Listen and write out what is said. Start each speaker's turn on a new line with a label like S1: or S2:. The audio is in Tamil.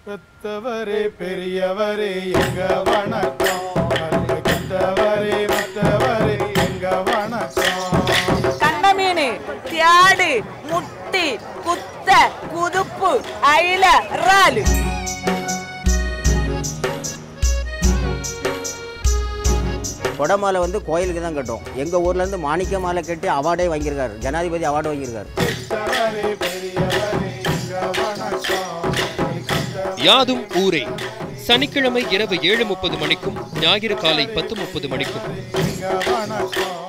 S1: பெத்தவரே பெரியவரே எங்க வணக்கம் கல்லு கத்தவரே மத்தவரே எங்க வணக்கம்
S2: கண்ணமீன் தியாடு முட்டி குத்த குதுப்பு அயில இறாலு
S3: கொடமாலை வந்து கோயிலுக்கு தான் கட்டும் எங்கள் ஊர்லேருந்து மாணிக்க மாலை கட்டி அவார்டே வாங்கியிருக்காரு ஜனாதிபதி அவார்டு வாங்கியிருக்காரு
S1: பெத்தவரே பெரியவரே எங்க வணக்கம் கல்லு கத்தவரே
S4: யாதும் ஊரே சனிக்கிழமை இரவு ஏழு முப்பது மணிக்கும் ஞாயிறு காலை பத்து முப்பது மணிக்கும்
S1: எங்க வணக்கம்